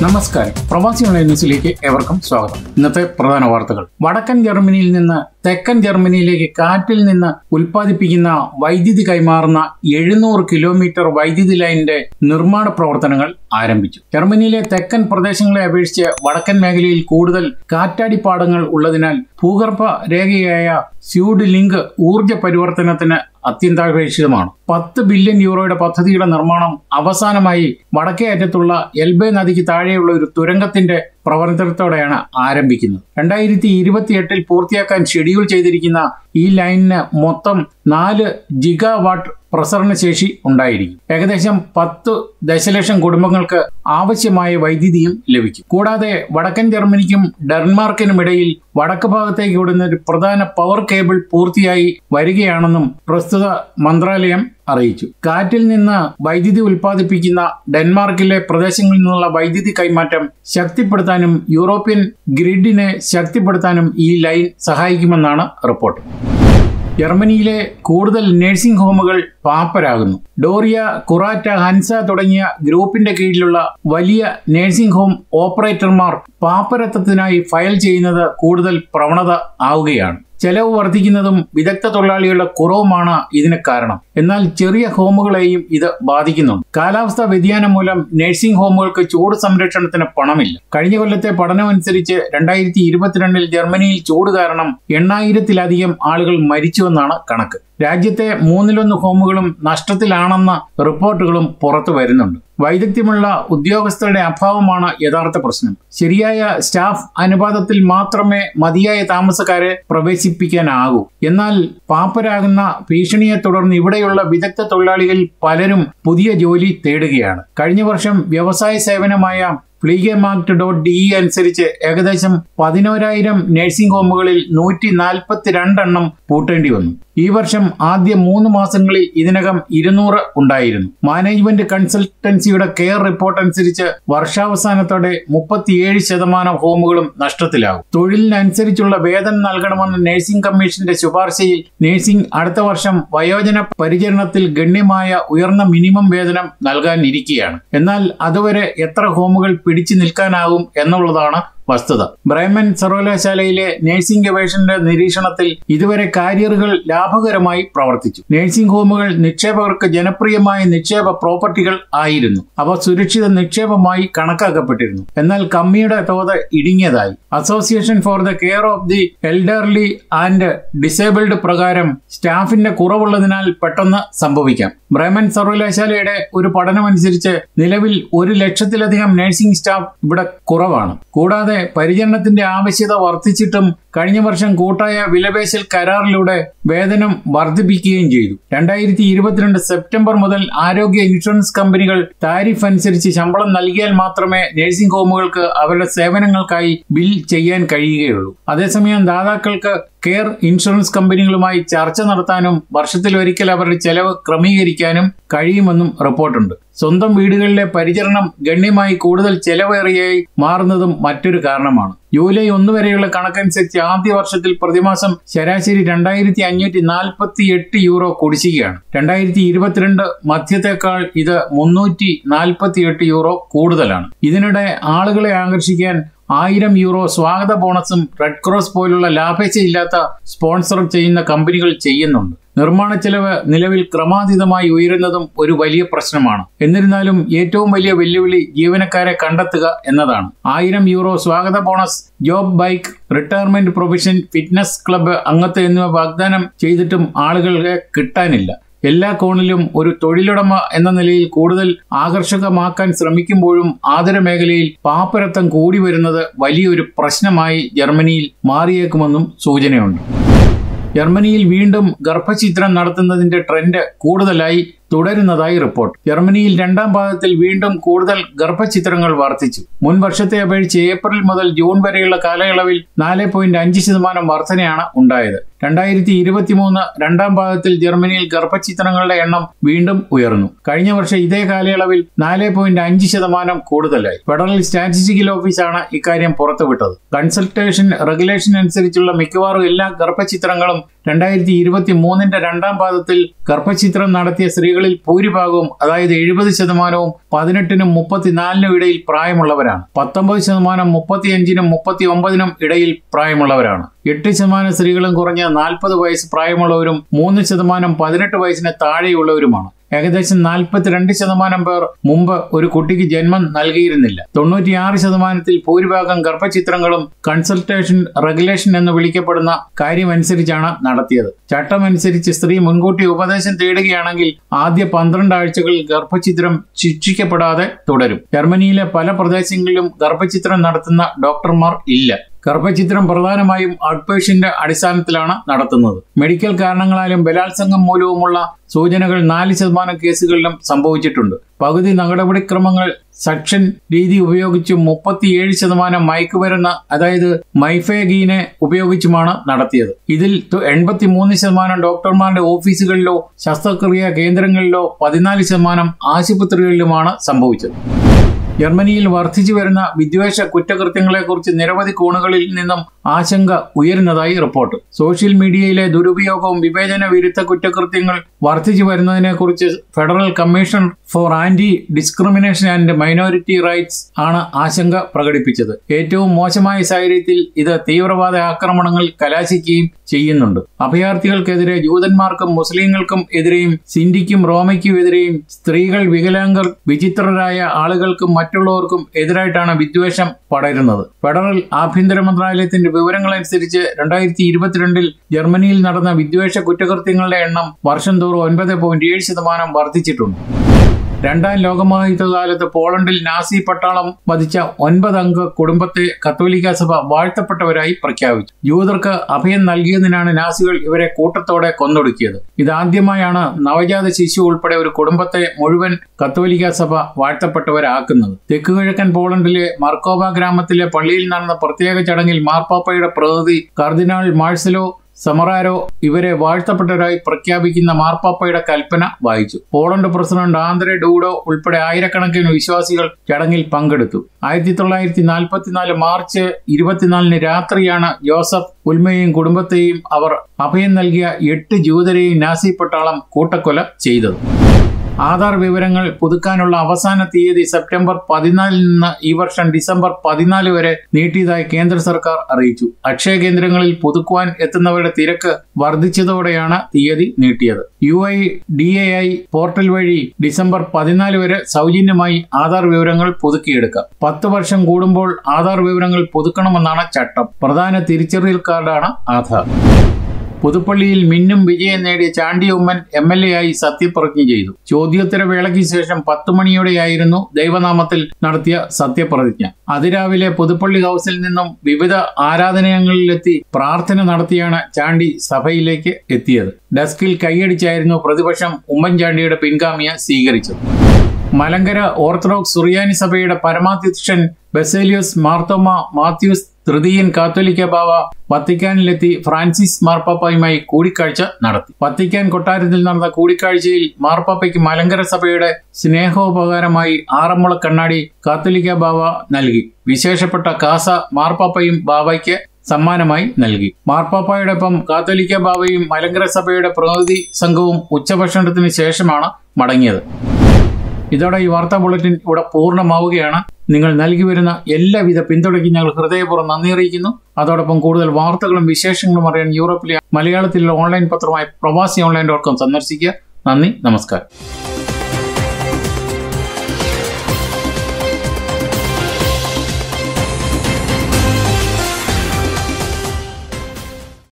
നമസ്കാരം പ്രവാസി ഓൺലൈൻ ന്യൂസിലേക്ക് ഏവർക്കും സ്വാഗതം ഇന്നത്തെ പ്രധാന വാർത്തകൾ വടക്കൻ ജർമ്മനിയിൽ നിന്ന് തെക്കൻ ജർമ്മനിയിലേക്ക് കാറ്റിൽ നിന്ന് ഉൽപ്പാദിപ്പിക്കുന്ന വൈദ്യുതി കൈമാറുന്ന എഴുന്നൂറ് കിലോമീറ്റർ വൈദ്യുതി ലൈനിന്റെ നിർമ്മാണ പ്രവർത്തനങ്ങൾ ആരംഭിച്ചു ജർമ്മനിയിലെ തെക്കൻ പ്രദേശങ്ങളെ അപേക്ഷിച്ച് വടക്കൻ മേഖലയിൽ കൂടുതൽ കാറ്റാടിപ്പാടങ്ങൾ ഉള്ളതിനാൽ ഭൂഗർഭ രേഖയായ സ്യൂഡ് ലിങ്ക് ഊർജ പരിവർത്തനത്തിന് അത്യന്താപേക്ഷിതമാണ് പത്ത് ബില്യൺ യൂറോയുടെ പദ്ധതിയുടെ നിർമ്മാണം അവസാനമായി വടക്കേ അറ്റത്തുള്ള എൽബെ നദിക്ക് താഴെയുള്ള ഒരു തുരങ്കത്തിന്റെ പ്രവർത്തനത്തോടെയാണ് ആരംഭിക്കുന്നത് രണ്ടായിരത്തി ഇരുപത്തിയെട്ടിൽ പൂർത്തിയാക്കാൻ ഷെഡ്യൂൾ ചെയ്തിരിക്കുന്ന ഈ ലൈനിന് മൊത്തം നാല് ജിഗാവാട്ട് പ്രസരണ ശേഷി ഉണ്ടായിരിക്കും ഏകദേശം പത്ത് ദശലക്ഷം കുടുംബങ്ങൾക്ക് ആവശ്യമായ വൈദ്യുതിയും ലഭിക്കും കൂടാതെ വടക്കൻ ജർമ്മനിക്കും ഡെൻമാർക്കിനും ഇടയിൽ വടക്ക് ഭാഗത്തേക്ക് വിടുന്ന ഒരു പ്രധാന പവർ കേബിൾ പൂർത്തിയായി വരികയാണെന്നും പ്രസ്തുത മന്ത്രാലയം അറിയിച്ചു കാറ്റിൽ നിന്ന് വൈദ്യുതി ഉൽപ്പാദിപ്പിക്കുന്ന ഡെൻമാർക്കിലെ പ്രദേശങ്ങളിൽ നിന്നുള്ള വൈദ്യുതി കൈമാറ്റം ശക്തിപ്പെടുത്താനും യൂറോപ്യൻ ഗ്രിഡിനെ ശക്തിപ്പെടുത്താനും ഈ ലൈൻ സഹായിക്കുമെന്നാണ് റിപ്പോർട്ട് ജർമ്മനിയിലെ കൂടുതൽ നഴ്സിംഗ് ഹോമുകൾ പാപ്പരാകുന്നു ഡോറിയ കുറാറ്റ ഹൻസ തുടങ്ങിയ ഗ്രൂപ്പിന്റെ കീഴിലുള്ള വലിയ നഴ്സിംഗ് ഹോം ഓപ്പറേറ്റർമാർ പാപ്പരത്വത്തിനായി ഫയൽ ചെയ്യുന്നത് കൂടുതൽ പ്രവണത ആവുകയാണ് ചെലവ് വർദ്ധിക്കുന്നതും വിദഗ്ധ തൊഴിലാളികളുടെ കുറവുമാണ് ഇതിന് കാരണം എന്നാൽ ചെറിയ ഹോമുകളെയും ഇത് ബാധിക്കുന്നുണ്ട് കാലാവസ്ഥാ വ്യതിയാനം മൂലം നഴ്സിംഗ് ഹോമുകൾക്ക് ചൂട് സംരക്ഷണത്തിന് പണമില്ല കഴിഞ്ഞ കൊല്ലത്തെ പഠനമനുസരിച്ച് രണ്ടായിരത്തി ഇരുപത്തിരണ്ടിൽ ജർമ്മനിയിൽ ചൂട് കാരണം എണ്ണായിരത്തിലധികം ആളുകൾ മരിച്ചുവെന്നാണ് കണക്ക് രാജ്യത്തെ മൂന്നിലൊന്ന് ഹോമുകളും നഷ്ടത്തിലാണെന്ന റിപ്പോർട്ടുകളും പുറത്തു വരുന്നുണ്ട് വൈദഗ്ധ്യമുള്ള ഉദ്യോഗസ്ഥരുടെ അഭാവമാണ് യഥാർത്ഥ പ്രശ്നം ശരിയായ സ്റ്റാഫ് അനുപാതത്തിൽ മാത്രമേ മതിയായ താമസക്കാരെ പ്രവേശിപ്പിക്കാനാകൂ എന്നാൽ പാപ്പരാകുന്ന ഭീഷണിയെ തുടർന്ന് ഇവിടെയുള്ള വിദഗ്ധ തൊഴിലാളികൾ പലരും പുതിയ ജോലി തേടുകയാണ് കഴിഞ്ഞ വർഷം വ്യവസായ സേവനമായ ഫ്ലീഗമാർക്ട് ഡോട്ട് ഡി അനുസരിച്ച് ഏകദേശം പതിനോരായിരം നഴ്സിംഗ് ഹോമുകളിൽ നൂറ്റി നാൽപ്പത്തിരണ്ടെണ്ണം പൂട്ടേണ്ടി വന്നു ഈ വർഷം ആദ്യ മൂന്ന് മാസങ്ങളിൽ ഇതിനകം ഇരുന്നൂറ് ഉണ്ടായിരുന്നു മാനേജ്മെന്റ് കൺസൾട്ടൻസിയുടെ കെയർ റിപ്പോർട്ട് അനുസരിച്ച് വർഷാവസാനത്തോടെ മുപ്പത്തിയേഴ് ശതമാനം ഹോമുകളും നഷ്ടത്തിലാകും തൊഴിലിനനുസരിച്ചുള്ള വേതനം നൽകണമെന്ന നഴ്സിംഗ് കമ്മീഷന്റെ ശുപാർശയിൽ നഴ്സിംഗ് അടുത്ത വർഷം വയോജന പരിചരണത്തിൽ ഗണ്യമായ ഉയർന്ന മിനിമം വേതനം നൽകാനിരിക്കുകയാണ് എന്നാൽ അതുവരെ എത്ര ഹോമുകൾ പിടിച്ചു നിൽക്കാനാകും എന്നുള്ളതാണ് വസ്തുത ബ്രൈമൻ സർവകലാശാലയിലെ നഴ്സിംഗ് ഗവേഷണന്റെ നിരീക്ഷണത്തിൽ ഇതുവരെ കാരിയറുകൾ ലാഭകരമായി പ്രവർത്തിച്ചു നഴ്സിംഗ് ഹോമുകൾ നിക്ഷേപകർക്ക് ജനപ്രിയമായ നിക്ഷേപ പ്രോപ്പർട്ടികൾ ആയിരുന്നു അവ സുരക്ഷിത നിക്ഷേപമായി കണക്കാക്കപ്പെട്ടിരുന്നു എന്നാൽ കമ്മിയുടെ തോത് ഇടുങ്ങിയതായി association for the care of the elderly and disabled പ്രകാരം സ്റ്റാഫിന്റെ കുറവുള്ളതിനാൽ പെട്ടെന്ന് സംഭവിക്കാം ബ്രൈമൻ സർവകലാശാലയുടെ ഒരു പഠനമനുസരിച്ച് നിലവിൽ ഒരു ലക്ഷത്തിലധികം നഴ്സിംഗ് സ്റ്റാഫ് ഇവിടെ കുറവാണ് കൂടാതെ പരിചരണത്തിന്റെ ആവശ്യകത വർദ്ധിച്ചിട്ടും കഴിഞ്ഞ വർഷം കൂട്ടായ വിലപേശൽ കരാറിലൂടെ വേതനം വർദ്ധിപ്പിക്കുകയും ചെയ്തു രണ്ടായിരത്തി ഇരുപത്തിരണ്ട് സെപ്റ്റംബർ മുതൽ ആരോഗ്യ ഇൻഷുറൻസ് കമ്പനികൾ താരിഫ് അനുസരിച്ച് ശമ്പളം നൽകിയാൽ മാത്രമേ നഴ്സിംഗ് ഹോമുകൾക്ക് അവരുടെ സേവനങ്ങൾക്കായി ബിൽ ചെയ്യാൻ കഴിയുകയുള്ളൂ അതേസമയം ദാതാക്കൾക്ക് കെയർ ഇൻഷുറൻസ് കമ്പനികളുമായി ചർച്ച നടത്താനും വർഷത്തിലൊരിക്കൽ അവരുടെ ചെലവ് ക്രമീകരിക്കാനും കഴിയുമെന്നും റിപ്പോർട്ടുണ്ട് സ്വന്തം വീടുകളിലെ പരിചരണം ഗണ്യമായി കൂടുതൽ ചെലവേറിയായി മാറുന്നതും മറ്റൊരു കാരണമാണ് ജൂലൈ ഒന്ന് വരെയുള്ള കണക്കനുസരിച്ച് ആദ്യ വർഷത്തിൽ പ്രതിമാസം ശരാശരി രണ്ടായിരത്തി അഞ്ഞൂറ്റി നാൽപ്പത്തി എട്ട് യൂറോ കുടിശ്ശികയാണ് രണ്ടായിരത്തി ഇരുപത്തിരണ്ട് മധ്യത്തേക്കാൾ ഇത് മുന്നൂറ്റി നാൽപ്പത്തി എട്ട് യൂറോ കൂടുതലാണ് ഇതിനിടെ ആളുകളെ ആകർഷിക്കാൻ ആയിരം യൂറോ സ്വാഗത ബോണസും റെഡ് ക്രോസ് പോലുള്ള ലാഭേച്ഛയില്ലാത്ത സ്പോൺസർ ചെയ്യുന്ന കമ്പനികൾ ചെയ്യുന്നുണ്ട് നിർമ്മാണ ചെലവ് നിലവിൽ ക്രമാതീതമായി ഉയരുന്നതും ഒരു വലിയ പ്രശ്നമാണ് എന്നിരുന്നാലും ഏറ്റവും വലിയ വെല്ലുവിളി ജീവനക്കാരെ കണ്ടെത്തുക എന്നതാണ് ആയിരം യൂറോ സ്വാഗത bonus job bike retirement provision fitness club അംഗത്വം എന്നിവ വാഗ്ദാനം ചെയ്തിട്ടും ആളുകളെ കിട്ടാനില്ല എല്ലാ കോണിലും ഒരു തൊഴിലുടമ എന്ന നിലയിൽ കൂടുതൽ ആകർഷകമാക്കാൻ ശ്രമിക്കുമ്പോഴും ആദര മേഖലയിൽ പാപ്പരത്തം കൂടി വരുന്നത് വലിയൊരു പ്രശ്നമായി ജർമ്മനിയിൽ മാറിയേക്കുമെന്നും സൂചനയുണ്ട് ജർമ്മനിയിൽ വീണ്ടും ഗർഭചിത്രം നടത്തുന്നതിന്റെ ട്രെൻഡ് കൂടുതലായി തുടരുന്നതായി റിപ്പോർട്ട് ജർമ്മനിയിൽ രണ്ടാം പാദത്തിൽ വീണ്ടും കൂടുതൽ ഗർഭചിത്രങ്ങൾ വർദ്ധിച്ചു മുൻ വർഷത്തെ അപേക്ഷിച്ച് ഏപ്രിൽ മുതൽ ജൂൺ വരെയുള്ള കാലയളവിൽ നാല് പോയിന്റ് അഞ്ച് ശതമാനം വർധനയാണ് ഉണ്ടായത് രണ്ടായിരത്തി ഇരുപത്തിമൂന്ന് രണ്ടാം പാദത്തിൽ ജർമ്മനിയിൽ ഗർഭചിത്രങ്ങളുടെ എണ്ണം വീണ്ടും ഉയർന്നു കഴിഞ്ഞ വർഷം ഇതേ കാലയളവിൽ നാല് പോയിന്റ് അഞ്ച് ശതമാനം കൂടുതലായി ഫെഡറൽ സ്റ്റാറ്റിസ്റ്റിക്കൽ ഓഫീസാണ് ഇക്കാര്യം പുറത്തുവിട്ടത് കൺസൾട്ടേഷൻ റെഗുലേഷൻ അനുസരിച്ചുള്ള മിക്കവാറും എല്ലാ ഗർഭചിത്രങ്ങളും രണ്ടായിരത്തി ഇരുപത്തി മൂന്നിന്റെ രണ്ടാം പാദത്തിൽ ഗർഭചിത്രം നടത്തിയ സ്ത്രീകളിൽ ഭൂരിഭാഗവും അതായത് എഴുപത് ശതമാനവും പതിനെട്ടിനും മുപ്പത്തിനാലിനും ഇടയിൽ പ്രായമുള്ളവരാണ് പത്തൊമ്പത് ശതമാനം മുപ്പത്തിയഞ്ചിനും മുപ്പത്തി ഒമ്പതിനും ഇടയിൽ പ്രായമുള്ളവരാണ് എട്ട് ശതമാനം സ്ത്രീകളും കുറഞ്ഞ നാൽപ്പത് വയസ്സ് പ്രായമുള്ളവരും മൂന്ന് ശതമാനം പതിനെട്ട് വയസ്സിന് താഴെയുള്ളവരുമാണ് ഏകദേശം നാൽപ്പത്തിരണ്ട് ശതമാനം പേർ മുമ്പ് ഒരു കുട്ടിക്ക് ജന്മം നൽകിയിരുന്നില്ല തൊണ്ണൂറ്റിയാറ് ശതമാനത്തിൽ ഭൂരിഭാഗം ഗർഭചിത്രങ്ങളും കൺസൾട്ടേഷൻ റെഗുലേഷൻ എന്ന് വിളിക്കപ്പെടുന്ന കാര്യമനുസരിച്ചാണ് നടത്തിയത് ചട്ടമനുസരിച്ച് സ്ത്രീ മുൻകൂട്ടി ഉപദേശം തേടുകയാണെങ്കിൽ ആദ്യ പന്ത്രണ്ട് ആഴ്ചകളിൽ ഗർഭചിത്രം ശിക്ഷിക്കപ്പെടാതെ തുടരും ജർമ്മനിയിലെ പല പ്രദേശങ്ങളിലും ഗർഭചിത്രം നടത്തുന്ന ഡോക്ടർമാർ ഇല്ല ഗർഭചിത്രം പ്രധാനമായും ഔട്ട് പേഷ്യന്റ് അടിസ്ഥാനത്തിലാണ് നടത്തുന്നത് മെഡിക്കൽ കാരണങ്ങളാലും ബലാത്സംഗം മൂലവുമുള്ള സൂചനകൾ നാല് ശതമാനം കേസുകളിലും സംഭവിച്ചിട്ടുണ്ട് പകുതി നടപടിക്രമങ്ങൾ സക്ഷൻ രീതി ഉപയോഗിച്ചും മുപ്പത്തിയേഴ് ശതമാനം മയക്കുമരുന്ന് അതായത് മൈഫേഗീനെ ഉപയോഗിച്ചുമാണ് നടത്തിയത് ഇതിൽ എൺപത്തി മൂന്ന് ശതമാനം ഡോക്ടർമാരുടെ ഓഫീസുകളിലോ ശസ്ത്രക്രിയാ കേന്ദ്രങ്ങളിലോ പതിനാല് ശതമാനം ആശുപത്രികളിലുമാണ് സംഭവിച്ചത് ജർമ്മനിയിൽ വർദ്ധിച്ചു വരുന്ന വിദ്വേഷ കുറ്റകൃത്യങ്ങളെക്കുറിച്ച് നിരവധി കോണുകളിൽ നിന്നും ആശങ്ക ഉയരുന്നതായി റിപ്പോർട്ട് സോഷ്യൽ മീഡിയയിലെ ദുരുപയോഗവും വിവേചന വിരുദ്ധ കുറ്റകൃത്യങ്ങൾ വർദ്ധിച്ചു വരുന്നതിനെക്കുറിച്ച് federal commission for anti discrimination and minority rights ആണ് ആശങ്ക പ്രകടിപ്പിച്ചത് ഏറ്റവും മോശമായ സാഹചര്യത്തിൽ ഇത് തീവ്രവാദ ആക്രമണങ്ങൾ കലാശിക്കുകയും ചെയ്യുന്നുണ്ട് അഭയാർത്ഥികൾക്കെതിരെ ജൂതന്മാർക്കും മുസ്ലിങ്ങൾക്കും എതിരെയും സിന്ധിക്കും റോമയ്ക്കും എതിരെയും സ്ത്രീകൾ വികലാംഗർ വിചിത്രരായ ആളുകൾക്കും മറ്റുള്ളവർക്കും എതിരായിട്ടാണ് വിദ്വേഷം പടരുന്നത് ഫെഡറൽ ആഭ്യന്തര മന്ത്രാലയത്തിന്റെ വിവരങ്ങളനുസരിച്ച് രണ്ടായിരത്തി ഇരുപത്തിരണ്ടിൽ ജർമ്മനിയിൽ നടന്ന വിദ്വേഷ കുറ്റകൃത്യങ്ങളുടെ എണ്ണം വർഷം തോറും ഒൻപത് പോയിന്റ് ഏഴ് ശതമാനം വർദ്ധിച്ചിട്ടുണ്ട് രണ്ടാം ലോകമഹായുദ്ധകാലത്ത് പോളണ്ടിൽ നാസി പട്ടാളം വധിച്ച ഒൻപത് അംഗ കുടുംബത്തെ കത്തോലിക്ക സഭ വാഴ്ത്തപ്പെട്ടവരായി പ്രഖ്യാപിച്ചു ജൂതർക്ക് അഭയം നൽകിയതിനാണ് നാസികൾ ഇവരെ കൂട്ടത്തോടെ കൊന്നൊടുക്കിയത് ഇതാദ്യമായാണ് നവജാത ശിശു ഉൾപ്പെടെ ഒരു കുടുംബത്തെ മുഴുവൻ കത്തോലിക്ക സഭ വാഴ്ത്തപ്പെട്ടവരാക്കുന്നത് തെക്കുകിഴക്കൻ പോളണ്ടിലെ മർക്കോബ ഗ്രാമത്തിലെ പള്ളിയിൽ നടന്ന പ്രത്യേക ചടങ്ങിൽ മാർപ്പാപ്പയുടെ പ്രതിനിധി കർദിനാൾ മാഴ്സലോ സമറാരോ ഇവരെ വാഴ്ത്തപ്പെട്ടവരായി പ്രഖ്യാപിക്കുന്ന മാർപ്പാപ്പയുടെ കൽപ്പന വായിച്ചു പോളണ്ട് പ്രസിഡന്റ് ആന്ധ്രെ ഡൂഡോ ഉൾപ്പെടെ ആയിരക്കണക്കിന് വിശ്വാസികൾ ചടങ്ങിൽ പങ്കെടുത്തു ആയിരത്തി തൊള്ളായിരത്തി നാൽപ്പത്തിനാല് മാർച്ച് ഇരുപത്തിനാലിന് രാത്രിയാണ് ജോസഫ് ഉൽമയെയും കുടുംബത്തെയും അവർ അഭയം നൽകിയ എട്ട് ജൂതരെയും നാസി പട്ടാളം കൂട്ടക്കൊല ചെയ്തത് ആധാർ വിവരങ്ങൾ പുതുക്കാനുള്ള അവസാന തീയതി സെപ്റ്റംബർ പതിനാലിൽ നിന്ന് ഈ വർഷം ഡിസംബർ പതിനാല് വരെ നീട്ടിയതായി കേന്ദ്ര സർക്കാർ അറിയിച്ചു അക്ഷയ കേന്ദ്രങ്ങളിൽ പുതുക്കുവാൻ എത്തുന്നവരുടെ തിരക്ക് വർദ്ധിച്ചതോടെയാണ് തീയതി നീട്ടിയത് U I D A I portal വഴി ഡിസംബർ പതിനാല് വരെ സൗജന്യമായി ആധാർ വിവരങ്ങൾ പുതുക്കിയെടുക്കാം പത്ത് വർഷം കൂടുമ്പോൾ ആധാർ വിവരങ്ങൾ പുതുക്കണമെന്നാണ് ചട്ടം പ്രധാന തിരിച്ചറിയൽ കാർഡാണ് ആധാർ പുതുപ്പള്ളിയിൽ മിന്നും വിജയം നേടിയ Chandy Oommen M L A ആയി സത്യപ്രതിജ്ഞ ചെയ്തു ചോദ്യോത്തര വേളയ്ക്ക് ശേഷം പത്തു മണിയോടെയായിരുന്നു ദൈവനാമത്തിൽ നടത്തിയ സത്യപ്രതിജ്ഞ അതിരാവിലെ പുതുപ്പള്ളി ഹൗസിൽ നിന്നും വിവിധ ആരാധനാലയങ്ങളിലെത്തി പ്രാർത്ഥന നടത്തിയാണ് ചാണ്ടി സഭയിലേക്ക് എത്തിയത് ഡെസ്കിൽ കൈയടിച്ചായിരുന്നു പ്രതിപക്ഷം ഉമ്മൻചാണ്ടിയുടെ പിൻഗാമിയെ സ്വീകരിച്ചത് മലങ്കര ഓർത്തഡോക്സ് സുറിയാനി സഭയുടെ പരമാധ്യക്ഷൻ ബെസേലിയോസ് മാർത്തോമ മാത്യൂസ് തൃതീയൻ കാത്തോലിക്ക ബാവ വത്തിക്കാനിലെത്തി ഫ്രാൻസിസ് മാർപ്പാപ്പയുമായി കൂടിക്കാഴ്ച നടത്തി വത്തിക്കാൻ കൊട്ടാരത്തിൽ നടന്ന കൂടിക്കാഴ്ചയിൽ മാർപ്പാപ്പയ്ക്ക് മലങ്കര സഭയുടെ സ്നേഹോപകാരമായി ആറന്മുള കണ്ണാടി കാത്തോലിക്ക ബാവ നൽകി വിശേഷപ്പെട്ട കാസ മാർപ്പാപ്പയും ബാവയ്ക്ക് സമ്മാനമായി നൽകി മാർപ്പാപ്പായോടൊപ്പം കാത്തോലിക്ക ബാവയും മലങ്കര സഭയുടെ പ്രതിനിധി സംഘവും ഉച്ചഭക്ഷണത്തിന് ശേഷമാണ് മടങ്ങിയത് ഇതോടെ ഈ വാർത്താ ബുള്ളറ്റിൻ ഇവിടെ പൂർണ്ണമാവുകയാണ് നിങ്ങൾ നൽകി വരുന്ന എല്ലാവിധ പിന്തുണയ്ക്കും ഞങ്ങൾ ഹൃദയപൂർവ്വം നന്ദി അറിയിക്കുന്നു അതോടൊപ്പം കൂടുതൽ വാർത്തകളും വിശേഷങ്ങളും അറിയാൻ യൂറോപ്പിലെ മലയാളത്തിലുള്ള ഓൺലൈൻ പത്രമായ പ്രവാസി ഓൺലൈൻ ഡോട്ട് കോം സന്ദർശിക്കുക നന്ദി നമസ്കാരം